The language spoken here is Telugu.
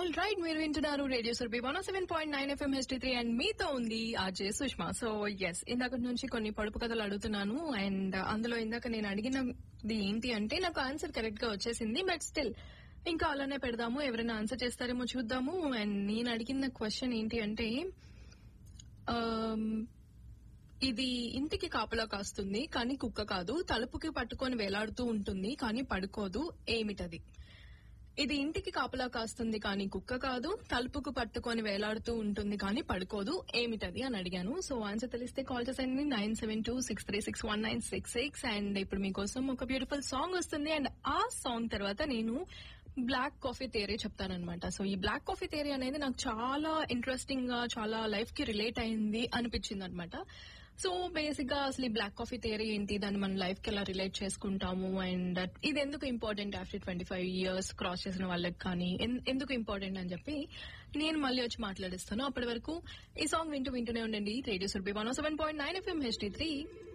ఆల్ రైట్ మీరు వింటున్నారు radio Surbhi one seven point nine FM HD three and మీతో ఉంది ఆర్జే సుష్మా సో ఎస్ ఇందాక నుంచి కొన్ని పొడుపు కథలు అడుగుతున్నాను అండ్ అందులో ఇందాక నేను అడిగినది ఏంటి అంటే నాకు ఆన్సర్ కరెక్ట్ గా వచ్చేసింది బట్ స్టిల్ ఇంకా అలానే పెడదాము ఎవరైనా ఆన్సర్ చేస్తారేమో చూద్దాము అండ్ నేను అడిగిన క్వశ్చన్ ఏంటి అంటే um, ఇది ఇంటికి కాపలా కాస్తుంది కానీ కుక్క కాదు తలుపుకి పట్టుకొని వేలాడుతూ ఉంటుంది కానీ పడుకోదు ఏమిటది ఇది ఇంటికి కాపలా కాస్తుంది కానీ కుక్క కాదు తలుపుకు పట్టుకొని వేలాడుతూ ఉంటుంది కానీ పడుకోదు ఏమిటది అని అడిగాను సో ఆన్సర్ తెలిస్తే కాల్ చేసేయండి nine seven two six three six one nine six six and ఇప్పుడు మీకోసం ఒక బ్యూటిఫుల్ సాంగ్ వస్తుంది అండ్ ఆ సాంగ్ తర్వాత నేను బ్లాక్ కాఫీ థియరీ చెప్తానన్నమాట సో ఈ బ్లాక్ కాఫీ థియరీ అనేది నాకు చాలా ఇంట్రెస్టింగ్ గా చాలా లైఫ్ కి రిలేట్ అయింది అనిపించింది అనమాట సో బేసిక్ గా అసలు ఈ బ్లాక్ కాఫీ థియరీ ఏంటి దాన్ని మన లైఫ్ కి ఎలా రిలేట్ చేసుకుంటాము అండ్ ఇది ఎందుకు important after twenty five years cross చేసిన వాళ్ళకి కానీ ఎన్- ఎందుకు ఇంపార్టెంట్ అని చెప్పి నేను మళ్ళీ వచ్చి మాట్లాడిస్తాను అప్పటి వరకు ఈ సాంగ్ వింటూ వింటూనే ఉండండి radio Surbhi one seven point nine FM HD three